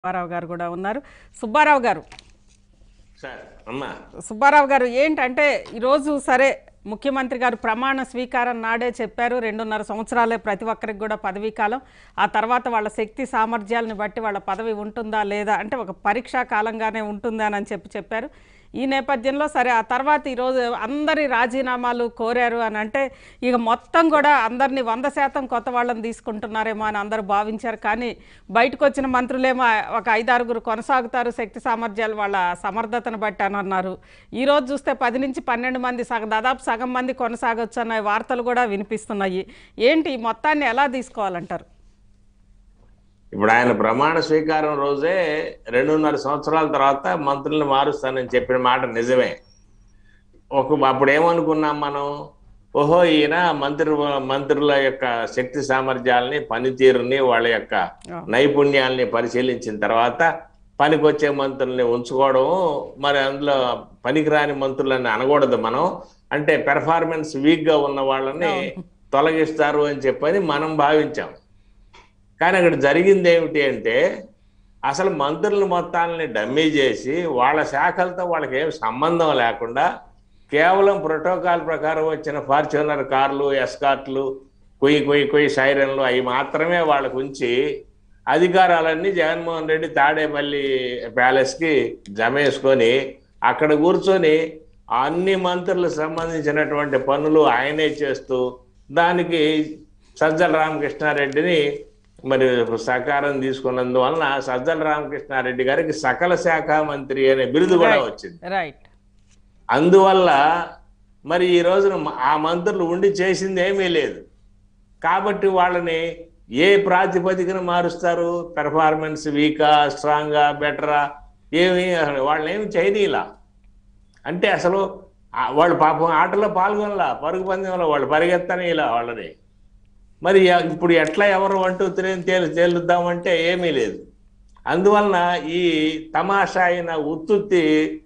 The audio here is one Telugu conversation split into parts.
సుబ్బారావు గారు కూడా ఉన్నారు సుబ్బారావు గారు సార్ అమ్మా సుబ్బారావు గారు ఏంటంటే ఈరోజు సరే ముఖ్యమంత్రి గారు ప్రమాణ స్వీకారం నాడే చెప్పారు రెండున్నర సంవత్సరాలే ప్రతి ఒక్కరికి కూడా పదవీ కాలం ఆ తర్వాత వాళ్ళ శక్తి సామర్థ్యాలను బట్టి వాళ్ళ పదవి ఉంటుందా లేదా అంటే ఒక పరీక్షా కాలంగానే ఉంటుందా అని చెప్పి చెప్పారు ఈ నేపథ్యంలో సరే ఆ తర్వాత ఈరోజు అందరి రాజీనామాలు కోరారు అని అంటే ఇక మొత్తం కూడా అందరినీ వంద శాతం కొత్త వాళ్ళని తీసుకుంటున్నారేమో అని అందరూ భావించారు కానీ బయటకు వచ్చిన మంత్రులేమో ఒక ఐదారుగురు కొనసాగుతారు శక్తి సామర్థ్యాలు వాళ్ళ సమర్థతను బట్టి అని అన్నారు ఈ రోజు చూస్తే పది నుంచి పన్నెండు మంది సగం దాదాపు సగం మంది కొనసాగొచ్చు అన్న వార్తలు కూడా వినిపిస్తున్నాయి ఏంటి ఈ మొత్తాన్ని ఎలా తీసుకోవాలంటారు ఇప్పుడు ఆయన ప్రమాణ స్వీకారం రోజే రెండున్నర సంవత్సరాల తర్వాత మంత్రులను మారుస్తానని చెప్పిన మాట నిజమే ఒక అప్పుడు ఏమనుకున్నాం మనం ఓహో ఈయన మంత్రి మంత్రుల యొక్క శక్తి సామర్థ్యాలని పనితీరుని వాళ్ళ యొక్క నైపుణ్యాలని పరిశీలించిన తర్వాత పనికొచ్చే మంత్రుల్ని ఉంచుకోవడం మరి అందులో పనికిరాని మంత్రులని అనకూడదు మనం అంటే పెర్ఫార్మెన్స్ వీక్ గా ఉన్న వాళ్ళని తొలగిస్తారు అని చెప్పని మనం భావించాం కానీ అక్కడ జరిగింది ఏమిటి అంటే అసలు మంత్రుల మొత్తాలని డమ్మీ చేసి వాళ్ళ శాఖలతో వాళ్ళకి ఏం సంబంధం లేకుండా కేవలం ప్రోటోకాల్ ప్రకారం వచ్చిన ఫార్చునర్ కార్లు ఎస్కార్ట్లు కొయ్యి కొయ్యి కొయ్యి సైరన్లు అవి మాత్రమే వాళ్ళకు ఉంచి అధికారాలన్నీ జగన్మోహన్ రెడ్డి తాడేపల్లి ప్యాలెస్కి జమేసుకొని అక్కడ కూర్చొని అన్ని మంత్రులకు సంబంధించినటువంటి పనులు ఆయనే చేస్తూ దానికి సజ్జల రామకృష్ణారెడ్డిని మరి సహకారం తీసుకున్నందువలన సజ్జల రామకృష్ణారెడ్డి గారికి సకల శాఖ మంత్రి అనే బిరుదు కూడా వచ్చింది రైట్ అందువల్ల మరి ఈ రోజున మ- ఆ మంత్రులు ఉండి చేసింది ఏమీ లేదు కాబట్టి వాళ్ళని ఏ ప్రాతిపదికన మారుస్తారు పెర్ఫార్మెన్స్ వీకా స్ట్రాంగా బెటరా ఏమి అసలు వాళ్ళని ఏమి చేయనీలా అంటే అసలు ఆ- వాళ్ళు పాపం ఆటలో పాల్గొనలా పరుగు పందెంలో వాళ్ళు పరిగెత్తని ఇలా వాళ్ళని మరి ఎ- ఇప్పుడు ఎట్లా ఎవరు అంటూ తిరిగి తేలి తేలుద్దామంటే ఏమీ లేదు అందువలన ఈ తమాషా అయిన ఉత్తుత్తి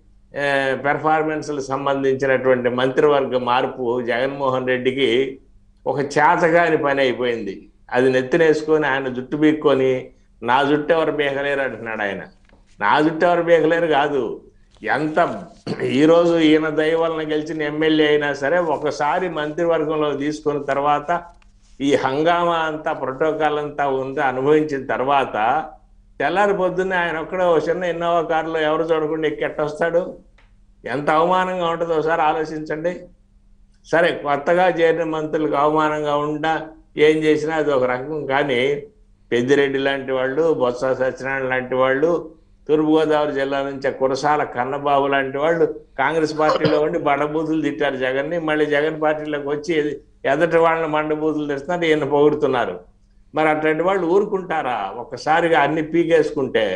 పెర్ఫార్మెన్స్లకు సంబంధించినటువంటి మంత్రివర్గ మార్పు జగన్మోహన్ రెడ్డికి ఒక చేతగాని పని అయిపోయింది అది నెత్తినేసుకొని ఆయన జుట్టు బీక్కొని నా జుట్టు ఎవరు బీకలేరు అంటున్నాడు ఆయన నా జుట్టు ఎవరు బీకలేరు కాదు ఎంత ఈరోజు ఈయన దయ వలన గెలిచిన ఎమ్మెల్యే అయినా సరే ఒకసారి మంత్రివర్గంలో తీసుకున్న తర్వాత ఈ హంగామా అంతా ప్రోటోకాల్ అంతా ఉంది అనుభవించిన తర్వాత తెల్లారి పొద్దున్నే ఆయన ఒక్కడే ఓ చిన్న ఇన్నోవా కారులో ఎవరు చూడకుండా ఎక్కెట్టొస్తాడు ఎంత అవమానంగా ఉంటుందో ఒకసారి ఆలోచించండి సరే కొత్తగా చేరిన మంత్రులకు అవమానంగా ఉండా ఏం చేసినా అది ఒక రకం కానీ పెద్దిరెడ్డి లాంటి వాళ్ళు బొత్స సత్యనారాయణ లాంటి వాళ్ళు తూర్పుగోదావరి జిల్లా నుంచి ఆ కురసాల కన్నబాబు లాంటి వాళ్ళు కాంగ్రెస్ పార్టీలో ఉండి బండబూతులు తిట్టారు జగన్ని మళ్ళీ జగన్ పార్టీలోకి వచ్చి ఎదటి వాళ్ళని బండబూతులు తెస్తున్నారు ఈయన పొగుడుతున్నారు మరి అట్లాంటి వాళ్ళు ఊరుకుంటారా ఒక్కసారిగా అన్ని పీకేసుకుంటే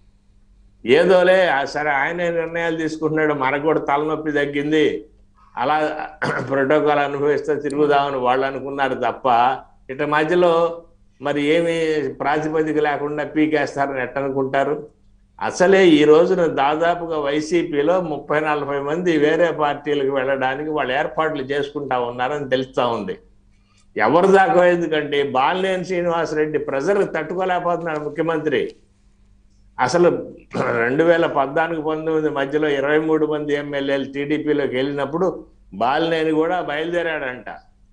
ఏదోలే ఆ సరే ఆయనే నిర్ణయాలు తీసుకుంటున్నాడు మనకు కూడా తలనొప్పి తగ్గింది అలా ప్రోటోకాల్ అనుభవిస్తే తిరుగుదామని వాళ్ళు అనుకున్నారు తప్ప ఇట మధ్యలో మరి ఏమి ప్రాతిపదిక లేకుండా పీకేస్తారని ఎట్ట అనుకుంటారు అసలే ఈ రోజున దాదాపుగా వైసీపీలో ముప్పై నలభై మంది వేరే పార్టీలకు వెళ్ళడానికి వాళ్ళు ఏర్పాట్లు చేసుకుంటా ఉన్నారని తెలుస్తా ఉంది ఎవరు దాకా ఎందుకంటే బాలినేని శ్రీనివాసరెడ్డి ప్రెజర్ తట్టుకోలేకపోతున్నాడు ముఖ్యమంత్రి అసలు రెండు వేల పద్నాలుగు పంతొమ్మిది మధ్యలో ఇరవై మూడు మంది ఎమ్మెల్యేలు టీడీపీలోకి వెళ్ళినప్పుడు బాలినేని కూడా బయలుదేరాడంట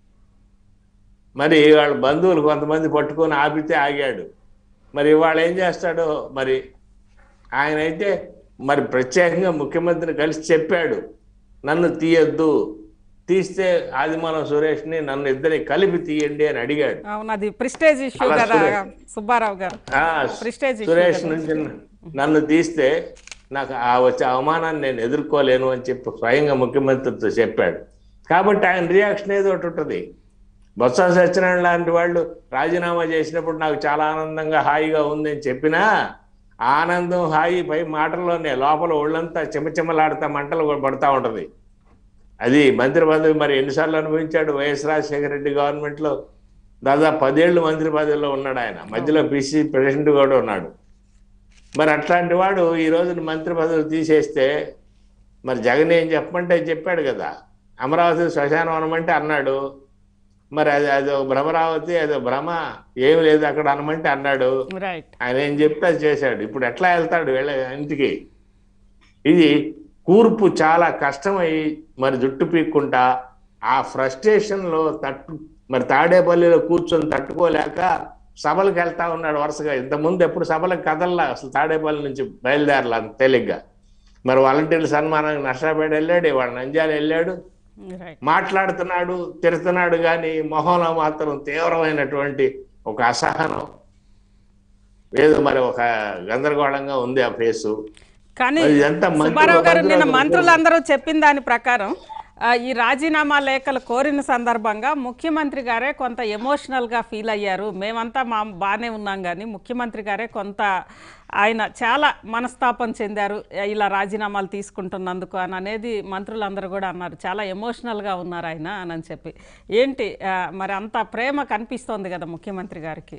మరి వాళ్ళ బంధువులు కొంతమంది పట్టుకొని ఆపితే ఆగాడు మరి ఇవాళ ఏం చేస్తాడో మరి ఆయన అయితే మరి ప్రత్యేకంగా ముఖ్యమంత్రిని కలిసి చెప్పాడు నన్ను తీయొద్దు తీస్తే ఆదిమూలం సురేష్ని నన్ను ఇద్దరిని కలిపి తీయండి అని అడిగాడు అవును అది ప్రిస్టేజ్ ఇష్యూ అలా కదా సురేష్. సుబ్బారావు గారు ఆ, ప్రిస్టేజ్ ఇష్యూ సురేష్ కదా. నుంచి నన్ను తీస్తే నాకు ఆ వచ్చే అవమానాన్ని నేను ఎదుర్కోలేను అని చెప్పి స్వయంగా ముఖ్యమంత్రితో చెప్పాడు కాబట్టి ఆయన రియాక్షన్ ఏదో ఒకటి ఉంటుంది బొత్స సత్యనారాయణ లాంటి వాళ్ళు రాజీనామా చేసినప్పుడు నాకు చాలా ఆనందంగా హాయిగా ఉందని చెప్పినా ఆ ఆనందం హాయి పై మాటల్లోనే లోపల ఒళ్ళంతా చెమచెమలాడుతా మంటలు కూడా పడతా ఉంటది అది మంత్రి పదవి మరి ఎన్నిసార్లు అనుభవించాడు వైఎస్ రాజశేఖర రెడ్డి గవర్నమెంట్లో దాదాపు పదేళ్ళు మంత్రి పదవిలో ఉన్నాడు ఆయన మధ్యలో పిసి ప్రెసిడెంట్ కూడా ఉన్నాడు మరి అట్లాంటి వాడు ఈ రోజున మంత్రి పదవి తీసేస్తే మరి జగన్ ఏం చెప్పమంటే చెప్పాడు కదా అమరావతి శ్మశానం అనమంటే అన్నాడు మరి అది అది ఒక భ్రమరావతి అది ఒక భ్రమ ఏం లేదు అక్కడ అనమంటే అన్నాడు రైట్ ఆయన ఏం చెప్తే అది చేశాడు ఇప్పుడు ఎట్లా వెళ్తాడు వీళ్ళ ఇంటికి ఇది కూర్పు చాలా కష్టమై మరి జుట్టు పీక్కుంటా ఆ ఫ్రస్ట్రేషన్ లో తట్టు మరి తాడేపల్లిలో కూర్చొని తట్టుకోలేక సభలకు వెళ్తా ఉన్నాడు వరుసగా ఇంతకుముందు ఎప్పుడు సభలకు కదల్లా అసలు తాడేపల్లి నుంచి బయలుదేరలా అంత తేలిగ్గా మరి వాలంటీర్ల సన్మానానికి నష్టపేట వెళ్ళాడు వాడు నంద్యాల వెళ్ళాడు రైట్ మాట్లాడుతున్నాడు తిడుతున్నాడు కానీ మొహంలో మాత్రం తీవ్రమైనటువంటి ఒక అసహనం ఏదో మరి ఒక గందరగోళంగా ఉంది ఆ ఫేసు కానీ మరి ఇదంతా మంత్రులు- సుబ్బారావు గారు నిన్న మంత్రులు- మంత్రులందరూ చెప్పిన దాని ప్రకారం ఆ, ఈ రాజీనామా లేఖలు కోరిన సందర్భంగా ముఖ్యమంత్రి గారే కొంత ఎమోషనల్గా ఫీల్ అయ్యారు మేమంతా మా బాగానే ఉన్నాం కానీ ముఖ్యమంత్రి గారే కొంత ఆయన చాలా మనస్తాపం చెందారు ఇలా రాజీనామాలు తీసుకుంటున్నందుకు అని అనేది మంత్రులందరూ కూడా అన్నారు చాలా ఎమోషనల్గా ఉన్నారు ఆయన అని చెప్పి ఏంటి ఆ, మరి అంత ప్రేమ కనిపిస్తోంది కదా ముఖ్యమంత్రి గారికి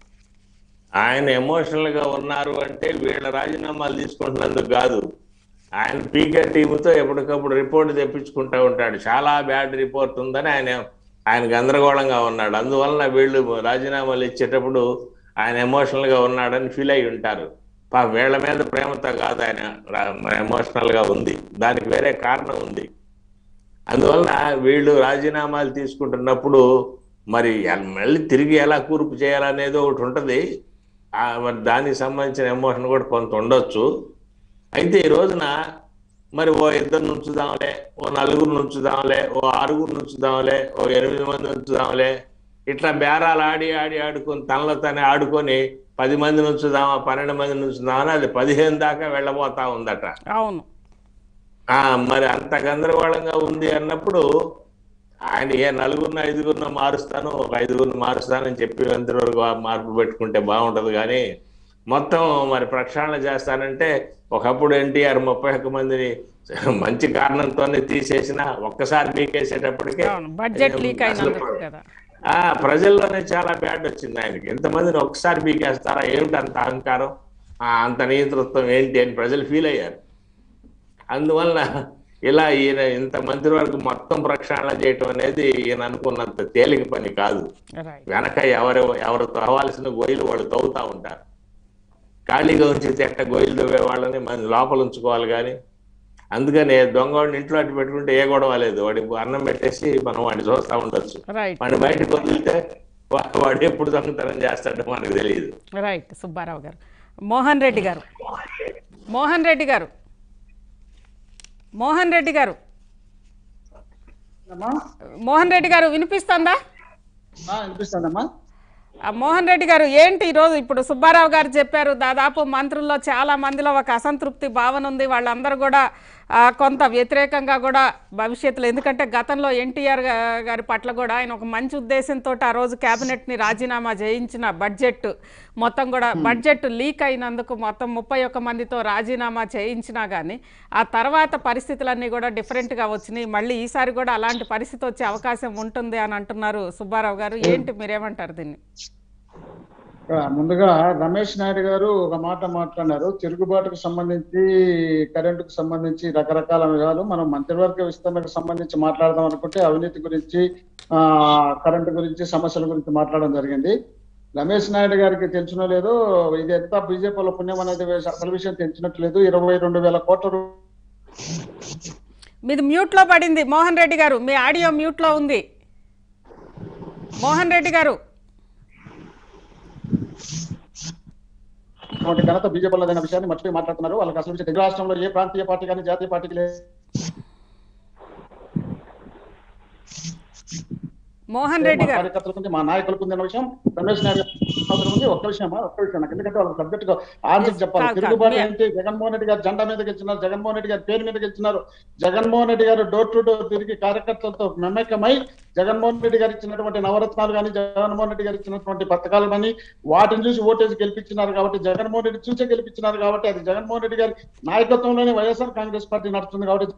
ఆయన ఎమోషనల్ గా ఉన్నారు అంటే వీళ్ళ రాజీనామాలు తీసుకుంటున్నందుకు కాదు ఆయన పీకే టీముతో ఎప్పటికప్పుడు రిపోర్ట్ తెప్పించుకుంటూ ఉంటాడు చాలా బ్యాడ్ రిపోర్ట్ ఉందని ఆయన ఆయన గందరగోళంగా ఉన్నాడు అందువలన వీళ్ళు రాజీనామాలు ఇచ్చేటప్పుడు ఆయన ఎమోషనల్ గా ఉన్నాడని ఫీల్ అయి ఉంటారు పా వీళ్ళ మీద ప్రేమతో కాదు ఆయన ఎమోషనల్ గా ఉంది దానికి వేరే కారణం ఉంది అందువలన వీళ్ళు రాజీనామాలు తీసుకుంటున్నప్పుడు మరి ఎల్- మళ్ళీ తిరిగి ఎలా కూర్పు చేయాలనేది ఒకటి ఉంటుంది ఆ మరి దానికి సంబంధించిన ఎమోషన్ కూడా కొంత ఉండొచ్చు అయితే ఈ రోజున మరి ఓ ఇద్దరు నుంచుదాంలే ఓ నలుగురు నుంచుదాంలే ఓ ఆరుగురు నుంచుదాంలే ఓ ఎనిమిది మంది నుంచుదాంలే ఇట్లా బేరాలు ఆడి ఆడి ఆడుకొని తనలో తనే ఆడుకొని పది మంది నుంచుదామా పన్నెండు మంది నుంచుదామని అది పదిహేను దాకా వెళ్ళబోతా ఉందట అవును ఆ మరి అంత గందరగోళంగా ఉంది అన్నప్పుడు ఆయన ఏ నలుగురిని ఐదుగురిని మారుస్తాను ఒక ఐదుగురిని మారుస్తానని చెప్పి ఎంతవరకు ఆ మార్పు పెట్టుకుంటే బాగుంటది కానీ మొత్తం మరి ప్రక్షాళన చేస్తానంటే ఒకప్పుడు ఎన్టీఆర్ ముప్పై ఒక్క మందిని మంచి కారణంతోనే తీసేసిన ఒక్కసారి మీకేసేటప్పటికే అవును బడ్జెట్ లీక్ అసలు అయినందుకు కదా ఆ ప్రజల్లోనే చాలా బ్యాడ్ వచ్చింది ఆయనకి ఎంతమందిని ఒకసారి మీకేస్తారా ఏమిటి అంత అహంకారం ఆ అంత నియంతృత్వం ఏంటి అని ప్రజలు ఫీల్ అయ్యారు అందువల్ల ఇలా ఈయన ఇంత మంత్రివర్గం మొత్తం ప్రక్షాళన చేయటం అనేది ఈయన అనుకున్నంత తేలిక పని కాదు రైట్ వెనక ఎవరు ఎవరు తవ్వాల్సిన గొయ్యలు వాళ్ళు తవ్వుతా ఉంటారు ఖాళీగా ఉంచి చెట్ట గొయ్యలు తవ్వే వాళ్ళని మన లోపల ఉంచుకోవాలి కానీ అందుకని దొంగవాడిని ఇంట్లో అట్టు పెట్టుకుంటే ఏ గొడవ లేదు వాడికి అన్నం పెట్టేసి మనం వాడిని చూస్తూ ఉండొచ్చు రైట్ వాడిని బయటకు వదిలితే వా- వాడు ఎప్పుడు దొంగతనం చేస్తాడో మనకు తెలియదు రైట్ సుబ్బారావు గారు మోహన్ రెడ్డి గారు మోహన్ రెడ్డి గారు మోహన్ రెడ్డి గారు అమ్మా మోహన్ రెడ్డి గారు వినిపిస్తుందా ఆ, వినిపిస్తుందమ్మా ఆ, మోహన్ రెడ్డి గారు ఏంటి ఈరోజు ఇప్పుడు సుబ్బారావు గారు చెప్పారు దాదాపు మంత్రుల్లో చాలా మందిలో ఒక అసంతృప్తి భావన ఉంది వాళ్ళందరూ కూడా ఆ, కొంత వ్యతిరేకంగా కూడా భవిష్యత్తులో ఎందుకంటే గతంలో ఎన్టీఆర్ గారి పట్ల కూడా ఆయన ఒక మంచి ఉద్దేశంతో ఆ రోజు కేబినెట్ని రాజీనామా చేయించిన బడ్జెట్ మొత్తం కూడా బడ్జెట్ లీక్ అయినందుకు మొత్తం ముప్పై ఒక్క మందితో రాజీనామా చేయించినా కానీ ఆ తర్వాత పరిస్థితులన్నీ కూడా డిఫరెంట్గా వచ్చినాయి మళ్ళీ ఈసారి కూడా అలాంటి పరిస్థితి వచ్చే అవకాశం ఉంటుంది అని అంటున్నారు సుబ్బారావు గారు ఏంటి మీరేమంటారు దీన్ని ఆ, ముందుగా రమేష్ నాయుడు గారు ఒక మాట మాట్లాడినారు తిరుగుబాటుకు సంబంధించి కరెంటుకు సంబంధించి రకరకాల విషయాలు మనం మంత్రివర్గ విస్తరణకు సంబంధించి మాట్లాడదాం అనుకుంటే అవినీతి గురించి ఆ కరెంటు గురించి సమస్యల గురించి మాట్లాడడం జరిగింది రమేష్ నాయుడు గారికి తెలిసినో లేదో ఇది ఎంత బీజేపీలో పుణ్యం అనేది అసలు విషయం తెలిసినట్లేదు ఇరవై రెండు వేల కోట్ల రూ- మీది మ్యూట్లో పడింది మోహన్ రెడ్డి గారు మీ ఆడియో మ్యూట్లో ఉంది మోహన్ రెడ్డి గారు అటువంటి ఘనత బీజేపీలో అనే విషయాన్ని మర్చిపోయి మాట్లాడుతున్నారు వాళ్ళకి అసలు విషయం తెలుగు రాష్ట్రంలో ఏ ప్రాంతీయ పార్టీ కానీ జాతీయ పార్టీకి లేదు మోహన్ రెడ్డి మా గారు కార్యకర్తలకు ఉంది, మా నాయకులకు ఉంది అన్న విషయం రమేష్ నాయుడు గారు అవసరం ఉంది ఒక్క విషయం ఒక్క విషయం నాకు ఎందుకంటే వాళ్ళకి సబ్జెక్ట్ గా ఆన్సర్ చెప్పాలి కాదు, తిరుగుబాటు కాదు. ఏంటి జగన్మోహన్ రెడ్డి గారు జెండా మీద గెలిచినారు జగన్మోహన్ రెడ్డి గారి పేరు మీద గెలిచినారు జగన్మోహన్ రెడ్డి గారు డోర్ టు డోర్ తిరిగి కార్యకర్తలతో మమేకమై జగన్మోహన్ రెడ్డి గారు ఇచ్చినటువంటి నవరత్నాలు కానీ జగన్మోహన్ రెడ్డి గారు ఇచ్చినటువంటి పథకాలు కానీ వాటిని చూసి ఓటేసి గెలిపించినారు కాబట్టి జగన్మోహన్ రెడ్డి చూసే గెలిపించినారు కాబట్టి అది జగన్మోహన్ రెడ్డి గారి నాయకత్వంలోనే వైఎస్ఆర్ కాంగ్రెస్ పార్టీ నడుస్తుంది కాబట్టి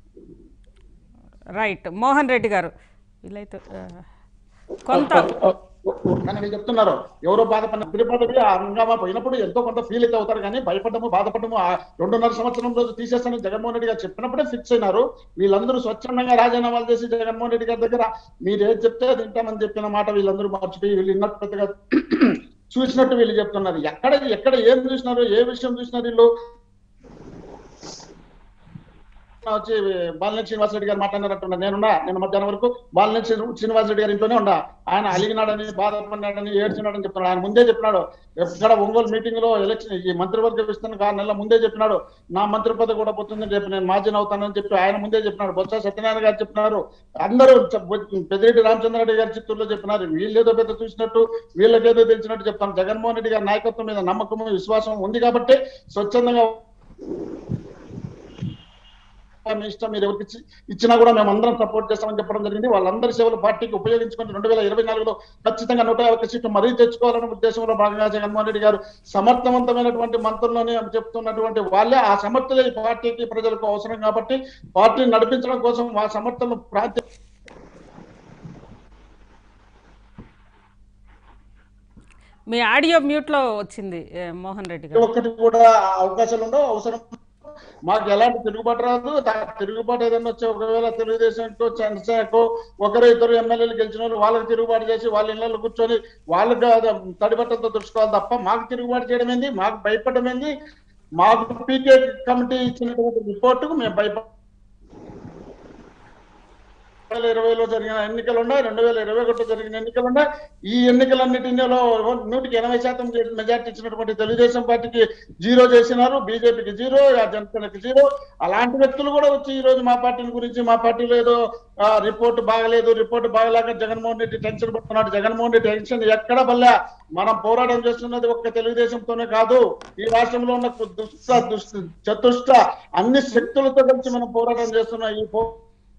రైట్ మోహన్ రెడ్డి గారు వీలైతే ఆ, కొంత కానీ వీళ్ళు చెప్తున్నారు ఎవరో బాధపడిన తిరుపతికి ఆ హంగామా పోయినప్పుడు ఎంతో కొంత ఫీల్ అయితే అవుతారు కానీ భయపడము బాధపడము ఆ రెండున్నర సంవత్సరం రోజు తీసేస్తానని జగన్మోహన్ రెడ్డి గారు చెప్పినప్పుడే ఫిక్స్ అయినారు వీళ్ళందరూ స్వచ్ఛందంగా రాజీనామాలు చేసి జగన్మోహన్ రెడ్డి గారి దగ్గర మీరు ఏది చెప్తే అది వింటామని చెప్పిన మాట వీళ్ళందరూ మర్చిపోయి వీళ్ళు విన్నట్టు పెద్దగా చూసినట్టు వీళ్ళు చెప్తున్నారు ఎక్కడ ఎక్కడ ఏం చూసినారు ఏ విషయం చూసినారు వీళ్ళు వచ్చి బాలినేని శ్రీనివాసరెడ్డి గారు మాట్లాడినట్టున్నారు నేనున్నా నేను మధ్యాహ్నం వరకు బాలినేని శ్రీ- శ్రీనివాసరెడ్డి గారి ఇంట్లోనే ఉండా ఆయన అలిగినాడని బాధపడినాడని ఏడ్చినాడని చెప్తున్నాడు ఆయన ముందే చెప్పినాడు ఎక్కడ ఒంగోలు మీటింగ్ లో ఎలక్షన్ ఈ మంత్రివర్గ విస్తరణ ఆరు నెలల ముందే చెప్పినాడు నా మంత్రి పదవి కూడా పోతుందని చెప్పి నేను మార్జిన్ అవుతానని చెప్పి ఆయన ముందే చెప్పినాడు బొత్స సత్యనారాయణ గారు చెప్పినారు అందరూ చె- పెద్దిరెడ్డి రామచంద్రారెడ్డి గారు చిత్తూరులో చెప్పినారు వీళ్ళేదో పెద్ద చూసినట్టు వీళ్ళకేదో తెలిసినట్టు చెప్తాను జగన్మోహన్ రెడ్డి గారి నాయకత్వం మీద నమ్మకం విశ్వాసం ఉంది కాబట్టి స్వచ్ఛందంగా మీ ఇష్టం మీరు ఎవరికి ఇచ్చి- ఇచ్చినా కూడా మేము అందరం సపోర్ట్ చేస్తామని చెప్పడం జరిగింది వాళ్ళందరి సేవలు పార్టీకి ఉపయోగించుకొని రెండు వేల ఇరవై నాలుగులో ఖచ్చితంగా నూట యాభై సీట్లు మరీ తెచ్చుకోవాలనే ఉద్దేశంలో భాగంగా జగన్మోహన్ రెడ్డి గారు సమర్థవంతమైనటువంటి మంత్రుల్లోనే చెప్తున్నటువంటి వాళ్ళే ఆ సమర్థులే ఈ పార్టీకి ప్రజలకు అవసరం కాబట్టి పార్టీని నడిపించడం కోసం ఆ సమర్థను ప్రాంతీయ మీ ఆడియో మ్యూట్లో వచ్చింది ఏ, మోహన్ రెడ్డి ప్రతి గారు ఒక్కటి కూడా అవకాశాలు ఉండవు అవసరం మాకు ఎలాంటి తిరుగుబాటు రాదు దా- తిరుగుబాటు ఏదైనా వచ్చే ఒకవేళ తెలుగుదేశంకో జనసేనకో ఒకరు ఇద్దరు ఎమ్మెల్యేలు గెలిచిన వాళ్ళు వాళ్ళకి తిరుగుబాటు చేసి వాళ్ళ ఇళ్లలో కూర్చొని వాళ్ళకి అది తడిబట్టలతో తుడుచుకోవాలి తప్ప మాకు తిరుగుబాటు చేయడం ఏంది మాకు భయపడడం ఏంది మాకు పీకే కమిటీ ఇచ్చినటువంటి రిపోర్టుకు మేము భయపడ రెండు వేల ఇరవైలో జరిగిన ఎన్నికలు ఉన్నాయి రెండు వేల ఇరవై ఒకటిలో జరిగిన ఎన్నికలు ఉన్నాయి ఈ ఎన్నికలన్నిటిలో నూటికి ఎనభై శాతం మెజార్టీ ఇచ్చినటువంటి తెలుగుదేశం పార్టీకి జీరో చేసినారు బీజేపీకి జీరో ఆ జనసేనకి జీరో అలాంటి వ్యక్తులు కూడా వచ్చి ఈ రోజు మా పార్టీని గురించి మా పార్టీలో ఏదో ఆ, రిపోర్ట్ బాగలేదు రిపోర్ట్ బాగలేక జగన్మోహన్ రెడ్డి టెన్షన్ పడుతున్నాడు జగన్మోహన్ రెడ్డి టెన్షన్ ఎక్కడ బల్లా మనం పోరాటం చేస్తున్నది ఒక్క తెలుగుదేశంతోనే కాదు ఈ రాష్ట్రంలో ఉన్న దుష్ట దుష్ట చతుష్ట అన్ని శక్తులతో కలిసి మనం పోరాటం చేస్తున్నాం ఈ పో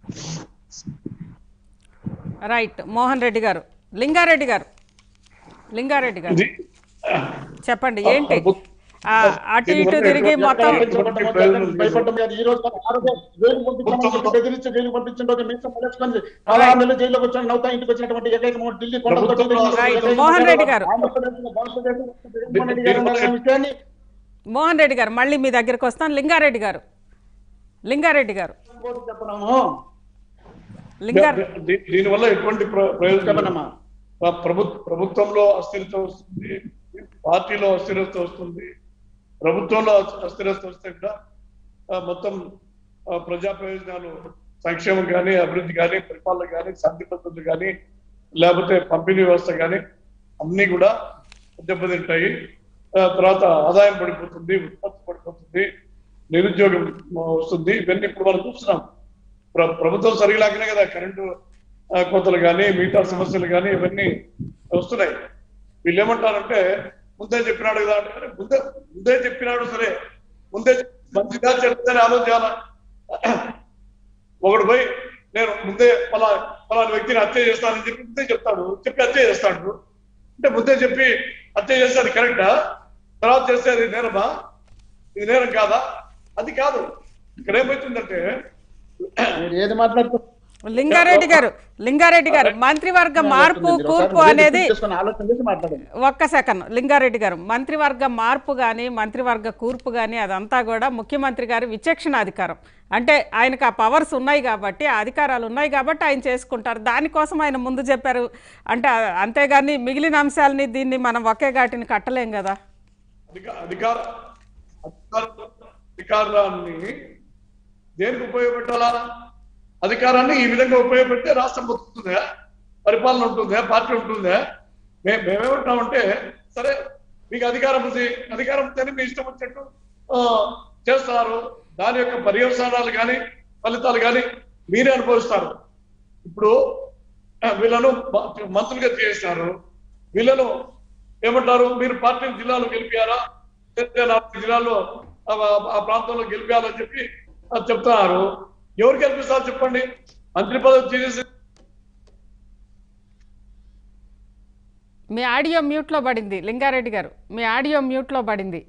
రైట్ మోహన్ రెడ్డి గారు లింగారెడ్డి గారు లింగారెడ్డి గారు ఇది చెప్పండి ఏంటి ఆ, అటు ఇటు తిరిగి మొత్తం భయపడటం కాదు. ఈ రోజు ఆ రోజు జైలు పంపించామని బెదిరించి జైలు పంపించిన రోజు మీసం పడేసుకొని పదహారు నెలలు జైల్లోకి వచ్చాను నవ్వుతా ఇంటికి వచ్చినటువంటి ఏకైక మో- ఢిల్లీ కొండలతో Right. మోహన్ రెడ్డి గారు. ఆంధ్రప్రదేశ్లో భారతదేశంలో జగన్మోహన్ రెడ్డి గారు అనే విషయాన్ని మోహన్ రెడ్డి గారు మళ్ళీ మీ దగ్గరికి వస్తాను లింగారెడ్డి గారు లింగారెడ్డి గారు ఇంకోటి చెప్పడము లింగారెడ్డి దీ- దీనివల్ల ఎటువంటి ప్ర- ప్రయోజనం లేదు. చెప్పనమ్మా ప్ర- ప్రభు- ప్రభుత్వంలో అస్థిరత వస్తుంది పార్టీలో అస్థిరత వస్తుంది ప్రభుత్వంలో అస్థ- అస్థిరత వస్తే కూడా ఆ, మొత్తం ఆ, ప్రజా ప్రయోజనాలు సంక్షేమం కానీ అభివృద్ధి కానీ పరిపాలన కానీ శాంతి భద్రతలు కానీ లేకపోతే పంపిణీ వ్యవస్థ కానీ అన్ని కూడా దెబ్బతింటాయి ఆ, తర్వాత ఆదాయం పడిపోతుంది ఉత్పత్తి పడిపోతుంది నిరుద్యోగం ఆ, వస్తుంది ఇవన్నీ ఇప్పుడు మనం చూస్తున్నాం ప్ర- ప్రభుత్వం సరిగలాగానే కదా కరెంటు ఆ, కోతలు కానీ మిగతా సమస్యలు కానీ ఇవన్నీ వస్తున్నాయి వీళ్ళు ఏమంటారంటే ముందే చెప్పినాడు కదా అంటే అరే ముందే ముందే చెప్పినాడు సరే ముందే మంచిగా చెప్తేనే ఆలోచించాల ఒకడు పోయి నేను ముందే పలా పలానా వ్యక్తిని హత్య చేస్తానని చెప్పి ముందే చెప్తాడు చెప్పి హత్య చేస్తాడు అంటే ముందే చెప్పి హత్య చేస్తే అది కరెక్టా తర్వాత చేస్తే అది నేరమా ఇది నేరం కాదా అది కాదు ఇక్కడ ఏమవుతుందంటే మీరు ఏది మాట్లాడుతున్నారు లింగారెడ్డి గారు లింగారెడ్డి గారు మంత్రివర్గ మార్పు కూర్పు అనేది చేసుకొని ఆలోచన చేసి మాట్లాడండి ఒక్క సెకండ్ లింగారెడ్డి గారు మంత్రివర్గ మార్పు కానీ మంత్రివర్గ కూర్పు కానీ అదంతా కూడా ముఖ్యమంత్రి గారి విచక్షణ అధికారం అంటే ఆయనకు ఆ పవర్స్ ఉన్నాయి కాబట్టి ఆ అధికారాలు ఉన్నాయి కాబట్టి ఆయన చేసుకుంటారు దానికోసం ఆయన ముందు చెప్పారు అంటే ఆ- అంతేగాని మిగిలిన అంశాలని దీన్ని మనం ఒకే ఘాటిని కట్టలేం కదా అధిక- అధికార అధికార అధికారాన్ని దేనికి ఉపయోగపెట్టాలా అధికారాన్ని ఈ విధంగా ఉపయోగపెడితే రాష్ట్రం బతుకుతుందా పరిపాలన ఉంటుందా పార్టీ ఉంటుందా మే మేమేమంటామంటే సరే మీకు అధికారం ఉంది అధికారం ఉంటేనే మీ ఇష్టం వచ్చినట్టు ఆ, చేస్తున్నారు దాని యొక్క పర్యవసానాలు కానీ ఫలితాలు కానీ మీరే అనుభవిస్తారు ఇప్పుడు ఆ, వీళ్ళను మ- మంత్రులుగా చేసినారు వీళ్ళను ఏమంటారు మీరు పార్టీ జిల్లాలో గెలిపారా లేకపోతే నాలుగు జిల్లాల్లో ఆ- ఆ ప్రాంతంలో గెలిపాలని చెప్పి ఆ, చెప్తున్నారు ఎవరు గెలిపిస్తారు చెప్పండి మంత్రి పదవి తీసేసి మీ ఆడియో మ్యూట్లో పడింది లింగారెడ్డి గారు మీ ఆడియో మ్యూట్లో పడింది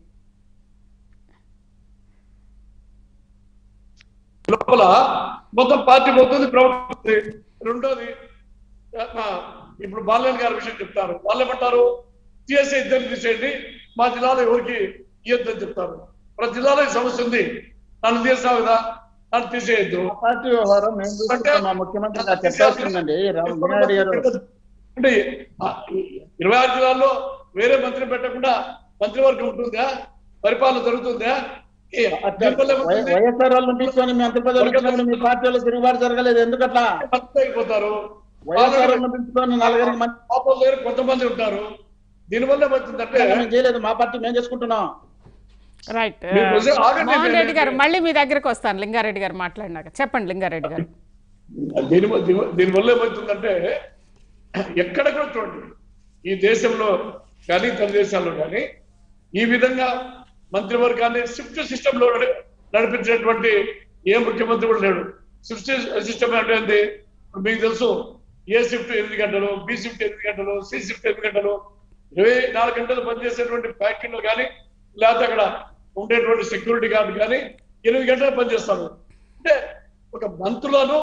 లోపల మొత్తం పార్టీ పోతుంది ప్రభుత్వం వస్తుంది. రెండోది ఆ, ఇప్పుడు బాలన్ గారి విషయం చెప్తారు వాళ్ళు ఏమంటారు టీఎస్ఐ ఇద్దరు తీసేయండి మా జిల్లాలో ఎవరికి ఇయ్యొద్దని చెప్తారు ప్రతి జిల్లాలో ఈ సమస్య ఉంది నన్ను తీసావు కదా నన్ను తీసేయద్దు పార్టీ వ్యవహారం మేము చూసుకుంటాం మా ముఖ్యమంత్రి గారు చెప్పాల్సిందండి రామనాయుడు గారు అంటే ఆ, ఇరవై ఆరు జిల్లాల్లో వేరే మంత్రి పెట్టకుండా మంత్రివర్గం ఉంటుందా పరిపాలన జరుగుతుందా ఏ, దీనివల్ల ఏమవుతుంది? వైఎస్ఆర్ వాళ్ళని తీసుకొని మీ అంతర్ప్రదేశ్ వచ్చినప్పుడు మీ పార్టీలో తిరుగుబాటు జరగలేదు ఎందుకట్లా మంత్రి అయిపోతారు వైఎస్ఆర్ వాళ్ళని పిలుచుకొని నలుగురికి మంచి పాపం లేరు కొంతమంది ఉంటారు దీనివల్ల ఏమవుతుందంటే మేము చేయలేదు మా పార్టీ మేము చేసుకుంటున్నాం రైట్ మీరు కొంచెం ఆగండి, మోహన్ నేను- రెడ్డి గారు మళ్ళీ మీ దగ్గరకు వస్తాను లింగారెడ్డి గారు మాట్లాడినాక చెప్పండి లింగారెడ్డి గారు దీని వ- దీని వ- దీనివల్ల ఏమవుతుందంటే ఎక్కడ కూడా చూడండి ఈ దేశంలో కానీ ఇతర దేశాల్లో కానీ ఈ విధంగా మంత్రివర్గాన్ని షిఫ్ట్ సిస్టమ్ లో నడి- నడిపించినటువంటి ఏ ముఖ్యమంత్రి కూడా లేడు షిఫ్ట్ సిస్టమ్ అంటే ఏంది? ఇప్పుడు మీకు తెలుసు ఏ షిఫ్ట్ ఎనిమిది గంటలు బి షిఫ్ట్ ఎనిమిది గంటలు సి షిఫ్ట్ ఎనిమిది గంటలు ఇరవై నాలుగు గంటలు పనిచేసేటువంటి ఫ్యాక్టరీలు కానీ లేకపోతే అక్కడ ఉండేటువంటి సెక్యూరిటీ గార్డు కానీ ఎనిమిది గంటలు పనిచేస్తారు అంటే ఒక మంత్రులను